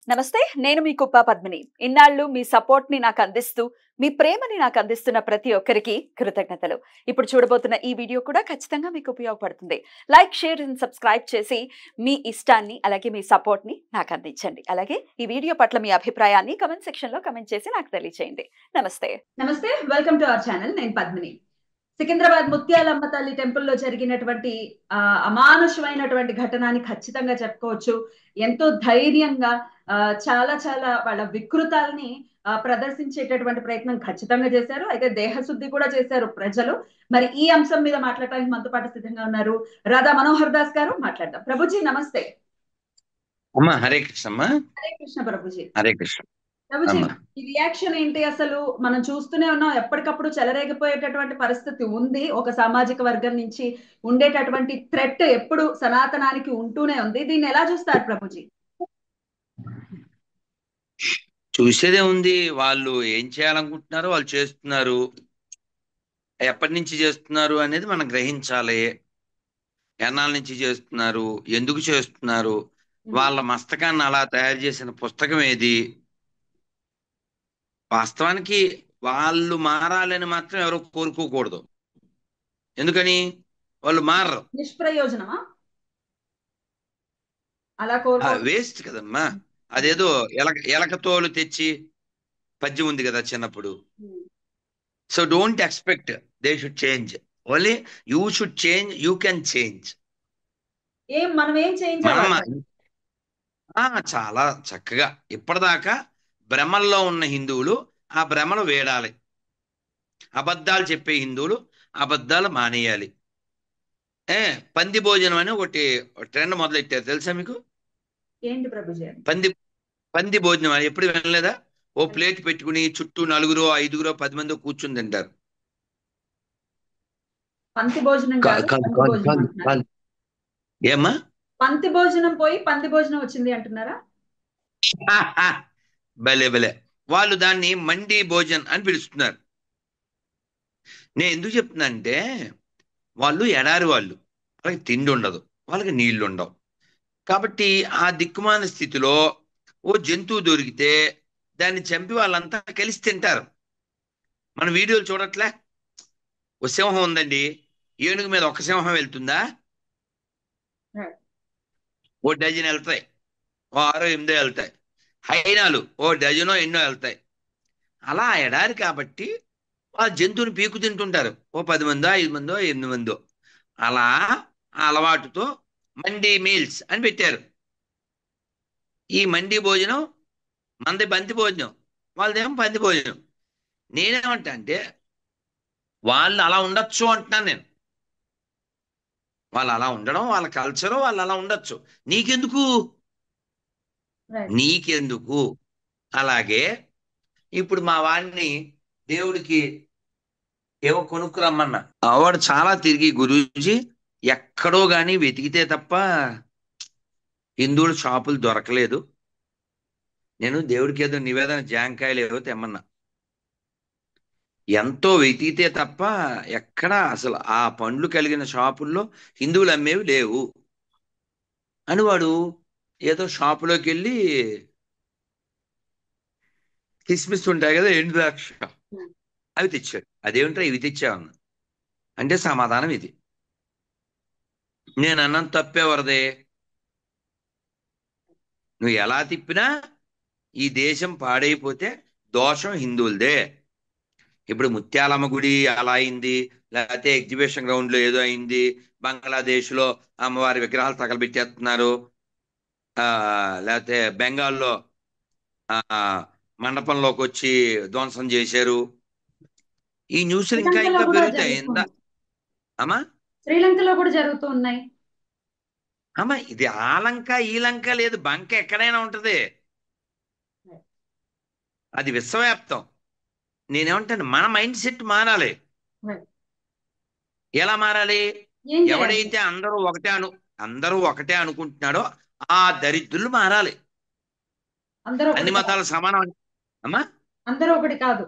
నమస్తే నేను మీ కుప్ప పద్మిని ఇన్నాళ్ళు మీ సపోర్ట్ ని నాకు అందిస్తూ మీ ప్రేమని నాకు అందిస్తున్న ప్రతి ఒక్కరికి కృతజ్ఞతలు ఇప్పుడు చూడబోతున్న ఈ వీడియో కూడా ఖచ్చితంగా మీకు ఉపయోగపడుతుంది లైక్ షేర్ అండ్ సబ్స్క్రైబ్ చేసి మీ ఇష్టాన్ని అలాగే మీ సపోర్ట్ ని నాకు అందించండి అలాగే ఈ వీడియో పట్ల మీ అభిప్రాయాన్ని కమెంట్ సెక్షన్ లో కమెంట్ చేసి నాకు తెలియజేయండి నమస్తే నమస్తే వెల్కమ్ టు అవర్ ఛానల్ నేను పద్మిని సికింద్రాబాద్ ముత్యాలమ్మ తల్లి టెంపుల్ లో జరిగినటువంటి ఆ అమానుషమైనటువంటి ఘటనని ఖచ్చితంగా చెప్పుకోవచ్చు ఎంతో ధైర్యంగా ఆ, చాలా చాలా వాళ్ళ వికృతాల్ని ఆ, ప్రదర్శించేటటువంటి ప్రయత్నం ఖచ్చితంగా చేశారు అయితే దేహశుద్ధి కూడా చేశారు ప్రజలు మరి ఈ అంశం మీద మాట్లాడడానికి మనతో పాటు సిద్ధంగా ఉన్నారు రాధా మనోహర్ దాస్ గారు మాట్లాడదాం ప్రభుజీ నమస్తే అమ్మా హరే కృష్ణమ్మ హరే కృష్ణ ప్రభుజీ హరే కృష్ణ ప్రభుజీ అమ్మా ఈ రియాక్షన్ ఏంటి అసలు మనం చూస్తూనే ఉన్నాం ఎప్పటికప్పుడు చెలరేగిపోయేటటువంటి పరిస్థితి ఉంది ఒక సామాజిక వర్గం నుంచి ఉండేటటువంటి థ్రెట్ ఎప్పుడు సనాతనానికి ఉంటూనే ఉంది దీన్ని ఎలా చూస్తారు ప్రభుజీ చూసేదే ఉంది వాళ్ళు ఏం చేయాలనుకుంటున్నారో వాళ్ళు చేస్తున్నారు ఎప్పటి నుంచి చేస్తున్నారు అనేది మనం గ్రహించాలి ఎన్నాళ్ళ నుంచి చేస్తున్నారు ఎందుకు చేస్తున్నారు వాళ్ళ మస్తకాన్ని అలా తయారు చేసిన పుస్తకం ఏది వాస్తవానికి వాళ్ళు మారాలని మాత్రం ఎవరు కోరుకోకూడదు ఎందుకని వాళ్ళు మారరు నిష్ప్రయోజనమా అలా కోరుకో వేస్ట్ కదమ్మా అదేదో ఎలక ఎలక తోలు తెచ్చి పద్యం ఉంది కదా చిన్నప్పుడు so don't expect they should change only you should change you can change ఏం మనం ఏం మనం చేయించాలి ఆ, చాలా చక్కగా ఇప్పటిదాకా భ్రమల్లో ఉన్న హిందువులు ఆ భ్రమలు వేడాలి అబద్ధాలు చెప్పే హిందువులు అబద్ధాలు మానేయాలి ఏ పంది భోజనం అని ఒకటి ట్రెండ్ మొదలెట్టారు తెలుసా మీకు ఏంటి ప్రభుజీ పంది పంది భోజనం అని ఎప్పుడు వినలేదా ఓ ప్లేట్ పెట్టుకుని చుట్టూ నలుగురు ఐదుగురో పది మంది కూర్చుని తింటారు పంతి భోజనం కాదు కాదు కాదు పంది కాదు భోజనం కాదు అంటున్నారు కాదు ఏమ్మా పంతి భోజనం పోయి పంది భోజనం వచ్చింది అంటున్నారా భలే భలే వాళ్ళు దాన్ని మండి భోజన్ అని పిలుస్తున్నారు నేను ఎందుకు చెప్తున్నా అంటే వాళ్ళు ఎడారి వాళ్ళు వాళ్ళకి తిండి ఉండదు వాళ్ళకి నీళ్లు ఉండవు కాబట్టి ఆ దిక్కుమాల స్థితిలో ఓ జంతువు దొరికితే దాన్ని చంపి వాళ్ళంతా కలిసి తింటారు మన వీడియోలు చూడట్లే ఓ సింహం ఉందండి ఏనుగు మీద ఒక సింహం వెళ్తుందా ఓ డజన్ వెళ్తాయి ఓ ఆరో ఎనిమిదో వెళ్తాయి హైనాలు ఓ డజనో ఎన్నో వెళ్తాయి అలా ఎడారి కాబట్టి ఆ జంతువుని పీకు తింటుంటారు ఓ పది మందో ఐదు మందో ఎనిమిది మందో అలా ఆ అలవాటుతో మండీ మీల్స్ అని పెట్టారు ఈ మండీ భోజనం మంది బంతి భోజనం వాళ్ళదేమో పంది భోజనం నేనేమంటా అంటే వాళ్ళు అలా ఉండొచ్చు అంటున్నాను నేను వాళ్ళు అలా ఉండడం వాళ్ళ కల్చరు వాళ్ళు అలా ఉండొచ్చు నీకెందుకు Right. నీకెందుకు అలాగే ఇప్పుడు మా వాడిని దేవుడికి ఏవో కొనుక్కురమ్మన్నా ఆ వాడు చాలా తిరిగి గురూజీ ఎక్కడో గాని వెతికితే తప్ప హిందువుల షాపులు దొరకలేదు నేను దేవుడికి ఏదో నివేదన జాంకాయలు ఏవో తెమ్మన్నా ఎంతో వెతికితే తప్ప ఎక్కడ అసలు ఆ పండ్లు కలిగిన షాపుల్లో హిందువులు అమ్మేవి లేవు అని వాడు ఏదో షాపులోకి వెళ్ళి కిస్మిస్ ఉంటాయి కదా ఎండు ద్రాక్ష అవి తెచ్చాడు అదేమిట్రా ఇవి తెచ్చావన్న అంటే సమాధానం ఇది నేను అన్నం తప్పేవరదే నువ్వు ఎలా తిప్పినా ఈ దేశం పాడైపోతే దోషం హిందువులదే ఇప్పుడు ముత్యాలమ్మ గుడి అలా అయింది లేకపోతే ఎగ్జిబిషన్ గ్రౌండ్ లో ఏదో అయింది బంగ్లాదేశ్ లో అమ్మవారి విగ్రహాలు తగలబెట్టేస్తున్నారు ఆ లేకపోతే బెంగాల్లో ఆ మండపంలోకి వచ్చి ధ్వంసం చేశారు ఈ న్యూస్లు ఇంకా శ్రీలంకలో ఇంకా కూడా పెరుగుతాయి ఎంత జరుగుతుంది అమ్మా శ్రీలంకలో కూడా జరుగుతూ ఉన్నాయి అమ్మా ఇది ఆ లంక ఈ లంక లేదు బంక ఎక్కడైనా ఉంటది అది విశ్వవ్యాప్తం నేనేమంటాను మన మైండ్ సెట్ మారాలి Right. ఎలా మారాలి ఏం చేయాలి ఎవడైతే అందరూ ఒకటే అను అందరూ ఒకటే అనుకుంటున్నాడో ఆ దరిద్రులు మారాలి అందరూ అన్ని ఒకటి కాదు. మతాలు సమానం అని- అమ్మా అందరూ ఒకటి కాదు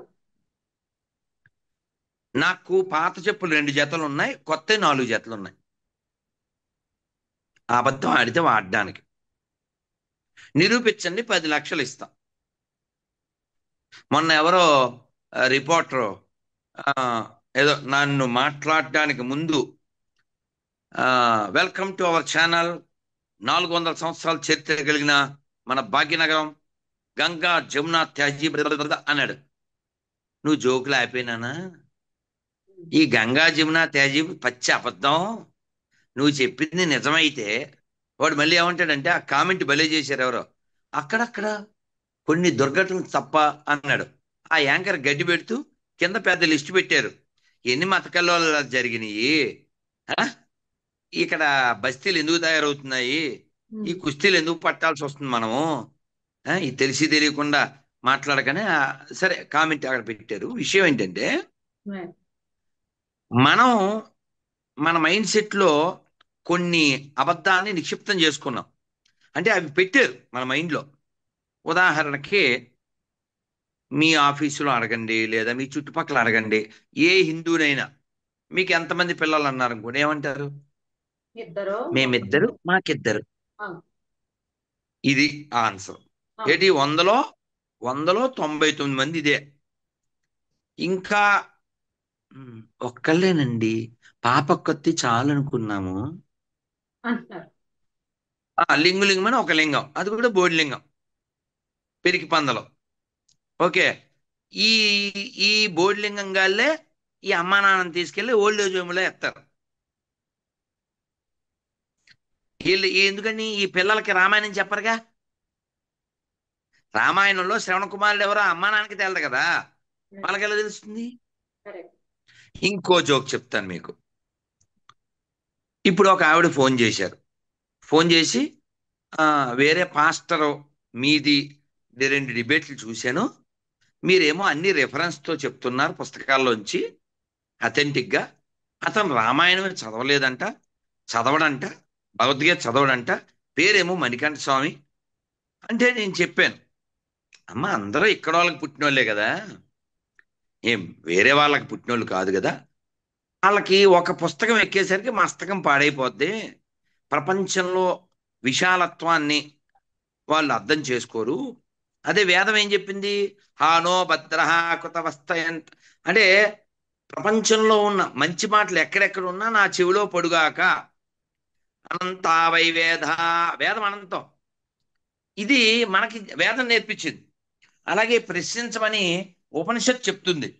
నాకు పాత చెప్పులు రెండు జతలు ఉన్నాయి కొత్త నాలుగు జతలు ఉన్నాయి అబద్ధం ఆడితే వాడడానికి నిరూపించండి పది లక్షలు ఇస్తాం మొన్న ఎవరో రిపోర్టరు ఏదో నన్ను మాట్లాడడానికి ముందు వెల్కమ్ టు అవర్ ఛానల్ నాలుగు వందల సంవత్సరాల చరిత్ర కలిగిన మన భాగ్యనగరం గంగా జమున త్యాజీ అన్నాడు నువ్వు జోకులు ఆపేనానా ఈ గంగా జమున త్యాజీ పచ్చి అబద్ధం నువ్వు చెప్పింది నిజమైతే వాడు మళ్ళీ ఏమంటాడంటే ఆ కామెంట్ భలే చేశారు ఎవరో అక్కడక్కడ కొన్ని దుర్ఘటనలు తప్ప అన్నాడు ఆ యాంకర్ గడ్డి పెడుతూ కింద పెద్ద లిస్టు పెట్టారు ఎన్ని మతకల్లో జరిగినాయి ఆ? ఇక్కడ బస్తీలు ఎందుకు తయారవుతున్నాయి ఈ కుస్తీలు ఎందుకు పట్టాల్సి వస్తుంది మనము ఆ, ఇది తెలిసి తెలియకుండా మాట్లాడకనే ఆ, సరే కామెంట్ అక్కడ పెట్టారు విషయం ఏంటంటే Right. మనం మన మైండ్ సెట్ లో కొన్ని అబద్ధాన్ని నిక్షిప్తం చేసుకున్నాం అంటే అవి పెట్టారు మన మైండ్ లో ఉదాహరణకి మీ ఆఫీసులో అడగండి లేదా మీ చుట్టుపక్కల అడగండి ఏ హిందూనైనా మీకు ఎంతమంది పిల్లలు అన్నారు అనుకోండి ఏమంటారు ఇద్దరు మేమిద్దరు మాకిద్దరు ఆ. ఇది ఆన్సర్ ఆ. ఏంటి వందలో వందలో తొంభై తొమ్మిది మంది ఇదే ఇంకా "ఉమ్, ఒక్కళ్ళేనండి పాప కొత్తి చాలు అనుకున్నాము అంటున్నారు ఆ లింగు లింగం అని ఒక లింగం అది కూడా బోడి లింగం పెరికి పందలో ఓకే ఈ ఈ బోడి లింగం గాళ్ళే ఈ అమ్మా నాన్నని తీసుకెళ్లి ఓల్డ్ ఏజ్ హోమ్లో ఎత్తారు వీళ్ళు ఎందుకని ఈ పిల్లలకి రామాయణం చెప్పరుగా రామాయణంలో శ్రవణ కుమారుడు ఎవరో అమ్మా నాన్నకి తేలదు కదా వాళ్ళకి ఎలా తెలుస్తుంది Correct. ఇంకో జోక్ చెప్తాను మీకు ఇప్పుడు ఒక ఆవిడ ఫోన్ చేశారు ఫోన్ చేసి "ఆ, వేరే పాస్టర్ మీది ఇది రెండు డిబేట్లు చూశాను మీరేమో అన్ని రెఫరెన్స్తో చెప్తున్నారు పుస్తకాల్లోంచి అథెంటిక్ గా అతను రామాయణమే చదవలేదంట చదవడంట భగవద్గీత చదవడంట పేరేమో మణికంఠ స్వామి అంటే నేను చెప్పాను అమ్మ అందరూ ఇక్కడ వాళ్ళకి పుట్టిన వాళ్ళే కదా ఏం వేరే వాళ్ళకి పుట్టినోళ్ళు కాదు కదా వాళ్ళకి ఒక పుస్తకం ఎక్కేసరికి మస్తకం పాడైపోద్ది ప్రపంచంలో విశాలత్వాన్ని వాళ్ళు అర్థం చేసుకోరు అదే వేదం ఏం చెప్పింది హానో భద్ర కృతవస్తయంత్ అంటే ప్రపంచంలో ఉన్న మంచి మాటలు ఎక్కడెక్కడ ఉన్నా నా చెవిలో పొడుగాక అనంతా వై వేద వేదం అనంతం ఇది మనకి వేదం నేర్పించింది అలాగే ప్రశ్నించమని ఉపనిషత్ చెప్తుంది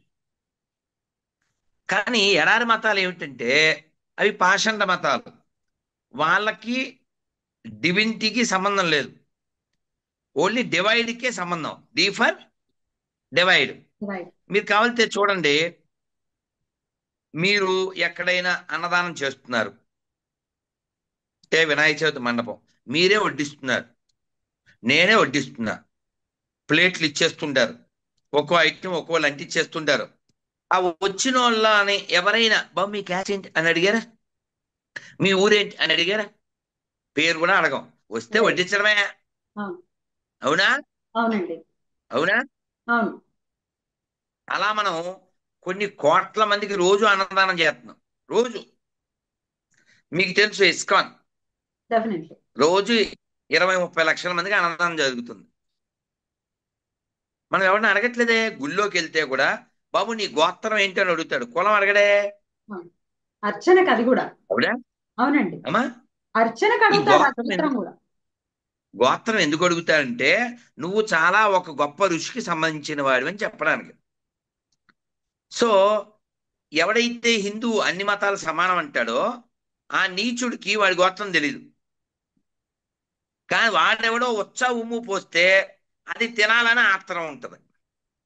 కానీ ఎడారి మతాలు ఏమిటంటే అవి పాషండ మతాలు వాళ్ళకి డివినిటీకి సంబంధం లేదు ఓన్లీ డివైడ్కే సంబంధం డి ఫర్ డివైడ్ రైట్ మీరు కావాలితే చూడండి మీరు ఎక్కడైనా అన్నదానం చేస్తున్నారు ఏ వినాయక చవితి మండపం మీరే వడ్డిస్తున్నారు నేనే వడ్డిస్తున్నా ప్లేట్లు ఇచ్చేస్తుంటారు ఒక్కో ఐటమ్ ఒక్కో లంచ్ ఇచ్చేస్తుంటారు ఆ వచ్చిన వాళ్ళని ఎవరైనా బాబు మీ క్యాష్ ఏంటి అని అడిగారా మీ ఊరేంటి అని అడిగారా పేరు కూడా అడగం వస్తే Right. వడ్డించడమే అవును. అవునా అవునండి అవునా అవును అలా మనం కొన్ని కోట్ల మందికి రోజు అన్నదానం చేస్తున్నాం రోజు మీకు తెలుసు ఇస్కాన్ డెఫినెట్లీ రోజు ఇరవై ముప్పై లక్షల మందికి అన్నదానం జరుగుతుంది మనం ఎవరిని అడగట్లేదే గుళ్ళోకి వెళ్తే కూడా బాబు నీ గోత్రం ఏంటి అని అడుగుతాడు కులం అడగడే అర్చనకు అది కూడా అవునా అవునండి అమ్మా అర్చనకు అడుగుతాడు ఆ గోత్రం సూత్రం కూడా గోత్రం ఎందుకు అడుగుతాడంటే నువ్వు చాలా ఒక గొప్ప ఋషికి సంబంధించిన వాడివి అని చెప్పడానికి సో ఎవడైతే హిందూ అన్ని మతాలు సమానం అంటాడో ఆ నీచుడికి వాడి గోత్రం తెలీదు కానీ వాడెవడో ఉత్సవ ఉమ్ము పోస్తే అది తినాలని ఆత్రం ఉంటది